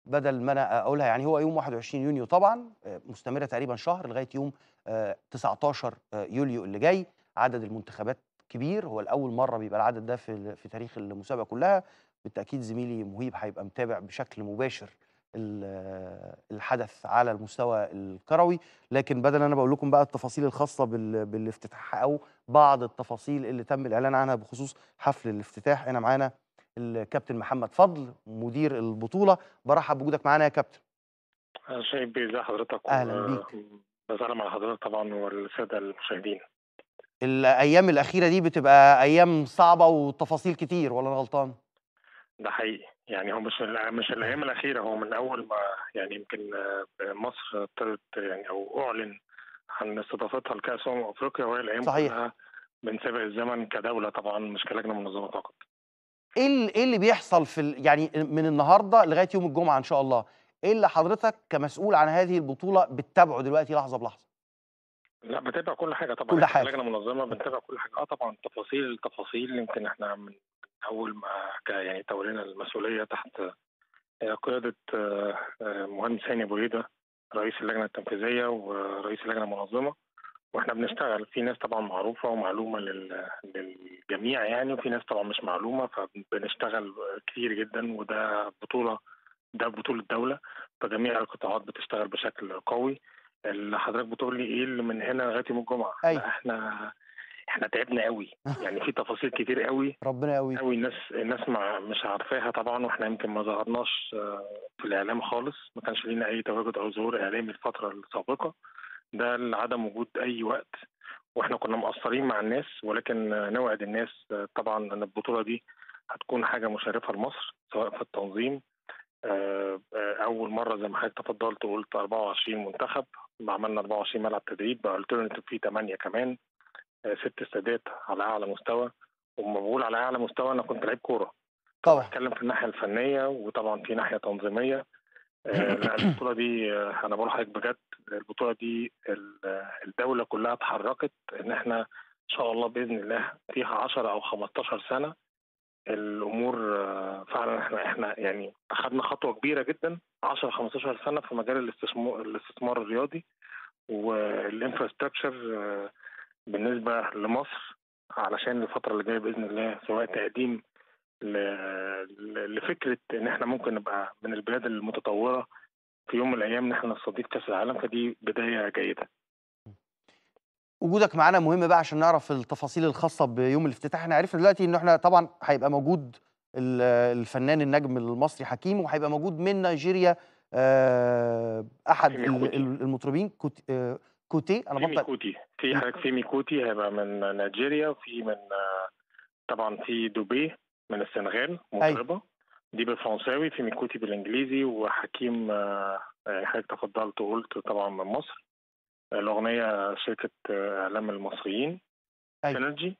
بدل ما انا اقولها يعني هو يوم 21 يونيو طبعا آه، مستمره تقريبا شهر لغايه يوم آه، 19 آه، يوليو اللي جاي عدد المنتخبات كبير هو الاول مره بيبقى العدد ده في في تاريخ المسابقه كلها بالتاكيد زميلي مهيب هيبقى متابع بشكل مباشر ال- الحدث على المستوى الكروي لكن بدل انا بقول لكم بقى التفاصيل الخاصه بال- بالافتتاح او بعض التفاصيل اللي تم الاعلان عنها بخصوص حفل الافتتاح انا معانا الكابتن محمد فضل مدير البطوله برحب بوجودك معانا يا كابتن شايف ازي حضرتك أهلاً و- بيك. بسلم على حضرتك طبعا والساده المشاهدين الايام الاخيره دي بتبقى ايام صعبه وتفاصيل كتير ولا انا غلطان ده حقيقي يعني هو مش ال- مش الايام الاخيره هو من اول ما يعني يمكن آه، مصر ابتدت يعني او اعلن عن استضافتها لكاس امم افريقيا وهي الايام صحيح. كلها بنسابق الزمن كدوله طبعا مش كلجنه منظمه فقط ايه ال- ايه اللي بيحصل في ال- يعني من النهارده لغايه يوم الجمعه ان شاء الله ايه اللي حضرتك كمسؤول عن هذه البطوله بتتابعه دلوقتي لحظه بلحظه لا بتابع كل حاجه طبعا كل إحنا حاجة. كلجنه منظمه بنتابع كل حاجه اه طبعا تفاصيل التفاصيل يمكن احنا من اول ما ك- يعني تولينا المسؤوليه تحت آه، قياده آه، آه، مهندس هاني ابو ريده رئيس اللجنه التنفيذيه ورئيس اللجنه المنظمه واحنا بنشتغل في ناس طبعا معروفه ومعلومه لل- للجميع يعني وفي ناس طبعا مش معلومه فبنشتغل كتير جدا وده بطوله ده بطوله دوله فجميع القطاعات بتشتغل بشكل قوي اللي حضرتك بتقول لي ايه اللي من هنا لغايه يوم الجمعه أيوة. لا احنا احنا تعبنا قوي يعني في تفاصيل كتير قوي ربنا يقويك قوي الناس الناس مع مش عارفاها طبعا واحنا يمكن ما ظهرناش آه، في الاعلام خالص ما كانش لينا اي تواجد او ظهور اعلامي الفتره السابقه ده لعدم وجود اي وقت واحنا كنا مقصرين مع الناس ولكن آه، نوعد الناس آه، طبعا ان البطوله دي هتكون حاجه مشرفه لمصر سواء في التنظيم آه، آه، اول مره زي ما حضرتك تفضلت وقلت 24 منتخب عملنا 24 ملعب تدريب بقى الترنتيف فيه 8 كمان آه، ست استادات على اعلى مستوى وما بقول على اعلى مستوى انا كنت لعيب كوره طبعا بتكلم في الناحيه الفنيه وطبعا في ناحيه تنظيميه آه، لا البطوله دي آه، انا بقول لحضرتك بجد البطوله دي ال- آه، الدوله كلها اتحركت ان احنا ان شاء الله باذن الله فيها 10 او 15 سنه الامور آه، فعلا احنا احنا يعني اخذنا خطوه كبيره جدا 10 15 سنه في مجال الاستثمار الاستثمار الرياضي والانفراستراكشر بالنسبه لمصر علشان الفتره اللي جايه باذن الله سواء تقديم ل- ل- لفكره ان احنا ممكن نبقى من البلاد المتطوره في يوم من الايام ان احنا نستضيف كاس العالم فدي بدايه جيده. وجودك معانا مهم بقى عشان نعرف التفاصيل الخاصه بيوم الافتتاح احنا عرفنا دلوقتي ان احنا طبعا هيبقى موجود ال- الفنان النجم المصري حكيم وهيبقى موجود من نيجيريا آه، احد فيمي ال- كوتي. ال- المطربين كوت- آه، كوتي انا في بنطق ميكوتي في حضرتك في ميكوتي هيبقى من نيجيريا وفي من آه، طبعا في دوبي من السنغال مطربه دي بالفرنساوي في ميكوتي بالانجليزي وحكيم آه، يعني حضرتك تفضلت وقلت طبعا من مصر الاغنيه شركه آه، اعلام المصريين أيوة. سينرجي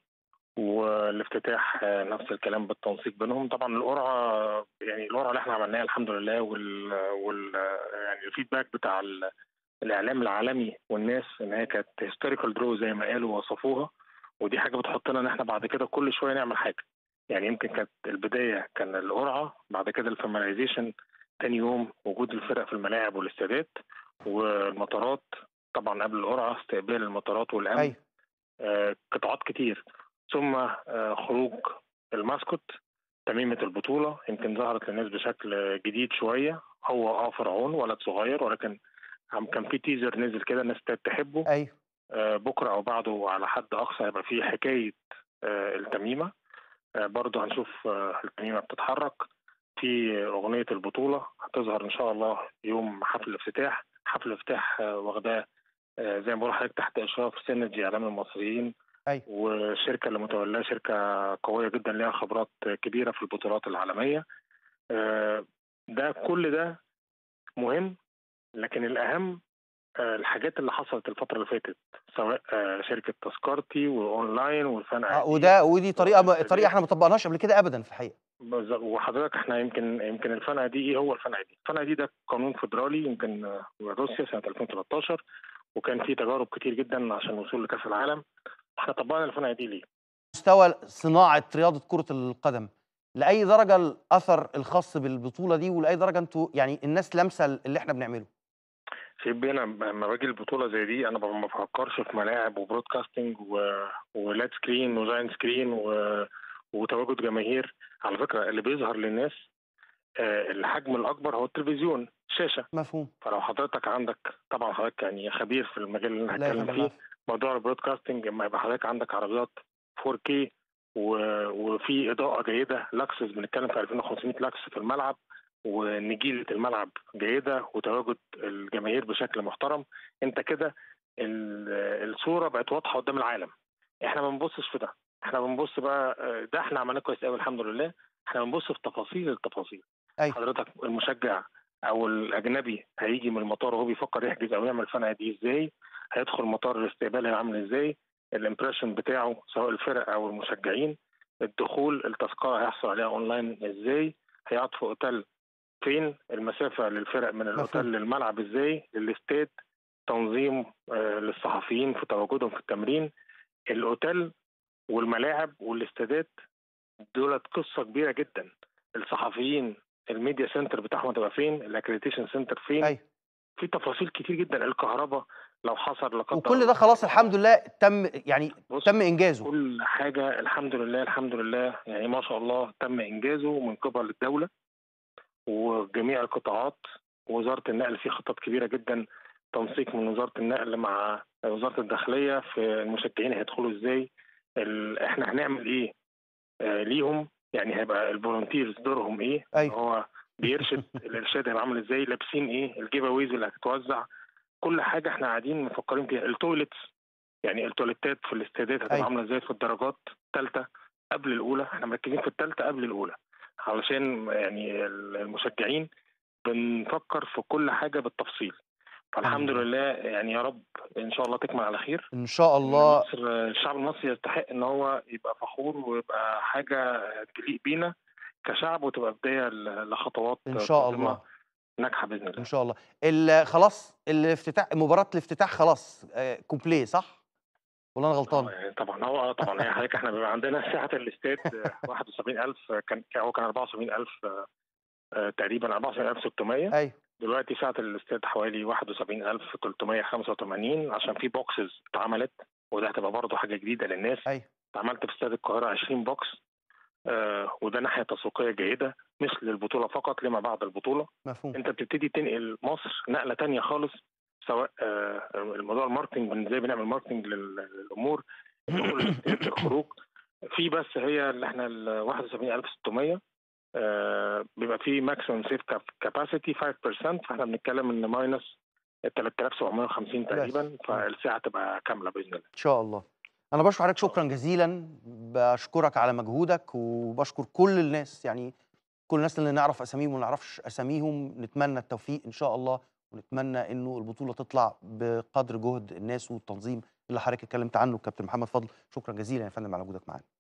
والافتتاح آه، نفس الكلام بالتنسيق بينهم طبعا القرعه يعني القرعه اللي احنا عملناها الحمد لله وال, وال يعني الفيدباك بتاع ال- الاعلام العالمي والناس ان هي كانت هيستوريكال درو زي ما قالوا وصفوها ودي حاجه بتحطنا ان احنا بعد كده كل شويه نعمل حاجه يعني يمكن كانت البدايه كان القرعه بعد كده الفاميلايزيشن تاني يوم وجود الفرق في الملاعب والاستادات والمطارات طبعا قبل القرعه استقبال المطارات والامن ايوه آه، قطاعات كتير ثم آه، خروج الماسكوت تميمة البطولة يمكن ظهرت للناس بشكل جديد شوية هو اه فرعون ولد صغير ولكن عم كان في تيزر نزل كده الناس ابتدت تحبه ايوه آه، بكرة أو بعده على حد أقصى هيبقى في حكاية آه، التميمة آه، برضه هنشوف آه، التميمة بتتحرك في أغنية البطولة هتظهر إن شاء الله يوم حفل الافتتاح حفل الافتتاح آه، واخداه آه، زي ما بقول لحضرتك تحت إشراف سينرجي إعلام المصريين أيوة. والشركة اللي متولاة شركة قوية جدا ليها خبرات كبيرة في البطولات العالمية آه، ده كل ده مهم لكن الأهم آه، الحاجات اللي حصلت الفترة اللي فاتت سواء آه، شركة تذكرتي واونلاين والفان آه، وده ودي طريقه طريقه احنا ما طبقناش قبل كده ابدا في الحقيقه بالظبط وحضرتك احنا يمكن يمكن الفن دي ايه هو الفن دي؟ الفن دي ده قانون فيدرالي يمكن آه، روسيا سنه 2013 وكان في تجارب كتير جدا عشان الوصول لكاس العالم احنا طبقنا الفن دي ليه؟ مستوى صناعه رياضه كره القدم لاي درجه الاثر الخاص بالبطوله دي ولاي درجه انتوا يعني الناس لامسه اللي احنا بنعمله سيب انا لما باجي البطوله زي دي انا ما بفكرش في ملاعب وبرودكاستنج و... ولاد سكرين وجاين سكرين و... وتواجد جماهير على فكره اللي بيظهر للناس آه، الحجم الاكبر هو التلفزيون شاشه مفهوم فلو حضرتك عندك طبعا حضرتك يعني خبير في المجال اللي انا لا هتكلم يفهم فيه العفو. موضوع البرودكاستنج لما يبقى حضرتك عندك عربيات 4K و... وفي اضاءه جيده لاكسس بنتكلم في 2500 لاكس في الملعب ونجيله الملعب جيده وتواجد الجماهير بشكل محترم انت كده ال- الصوره بقت واضحه قدام العالم احنا ما بنبصش في ده احنا بنبص بقى ده احنا عملناه كويس قوي الحمد لله احنا بنبص في تفاصيل التفاصيل ايوه حضرتك المشجع او الاجنبي هيجي من المطار وهو بيفكر يحجز او يعمل فنقه دي ازاي هيدخل مطار الاستقبال هيبقى عامل ازاي الامبريشن بتاعه سواء الفرق او المشجعين الدخول التذكره هيحصل عليها اونلاين ازاي هيقعد في اوتيل فين المسافه للفرق من الاوتيل مفهوم. للملعب ازاي للاستاد تنظيم آه، للصحفيين في تواجدهم في التمرين الاوتيل والملاعب والاستادات دولت قصه كبيره جدا الصحفيين الميديا سنتر بتاعهم هتبقى فين الاكريديشن سنتر فين ايوه في تفاصيل كتير جدا الكهرباء لو حصل لا قدر وكل الله ده خلاص الحمد لله تم يعني بص تم انجازه كل حاجه الحمد لله الحمد لله يعني ما شاء الله تم انجازه من قبل الدوله وجميع القطاعات ووزاره النقل في خطط كبيره جدا تنسيق من وزاره النقل مع وزاره الداخليه في المشجعين هيدخلوا ازاي ال- احنا هنعمل ايه آه ليهم يعني هيبقى الفولunteers دورهم ايه أيوة. هو بيرشد الارشاد هيبقى عامل ازاي لابسين ايه الجيف اويز اللي هتتوزع كل حاجه احنا قاعدين مفكرين فيها التويلتس يعني التواليتات في الاستادات هتبقى أيوة. عامله ازاي في الدرجات الثالثه قبل الاولى احنا مركزين في الثالثه قبل الاولى علشان يعني المشجعين بنفكر في كل حاجه بالتفصيل فالحمد لله. لله يعني يا رب ان شاء الله تكمل على خير ان شاء إن الله مصر الشعب المصري يستحق ان هو يبقى فخور ويبقى حاجه تليق بينا كشعب وتبقى بدايه ل- لخطوات ان شاء قادمة الله ناجحه باذن الله ان شاء الله ال- خلاص الافتتاح مباراه الافتتاح خلاص آه، كومبلي صح ولا انا آه، غلطان يعني طبعا هو آه، طبعا هي حضرتك احنا بيبقى عندنا سعه الاستاد آه، 71000 كان هو كان 74000 آه، آه، تقريبا 74600 ايوه دلوقتي سعه الاستاد حوالي 71385 عشان في بوكسز اتعملت وده هتبقى برضه حاجه جديده للناس ايوه عملت في استاد القاهره 20 بوكس آه وده ناحيه تسويقيه جيده مش للبطوله فقط لما بعد البطوله مفهوم انت بتبتدي تنقل مصر نقله تانية خالص سواء آه الموضوع الماركتنج من ازاي بنعمل ماركتنج لل- للامور دخول الاستاد الخروج في بس هي اللي احنا ال 71600 آه بيبقى في ماكسيمم سيف كاباسيتي 5% فاحنا بنتكلم ان ماينس 3750 تقريبا بس. فالساعه تبقى كامله باذن الله ان شاء الله انا بشكر حضرتك شكرا جزيلا بشكرك على مجهودك وبشكر كل الناس يعني كل الناس اللي نعرف اساميهم وما نعرفش اساميهم نتمنى التوفيق ان شاء الله ونتمنى انه البطوله تطلع بقدر جهد الناس والتنظيم اللي حضرتك اتكلمت عنه كابتن محمد فضل شكرا جزيلا يا فندم على وجودك معانا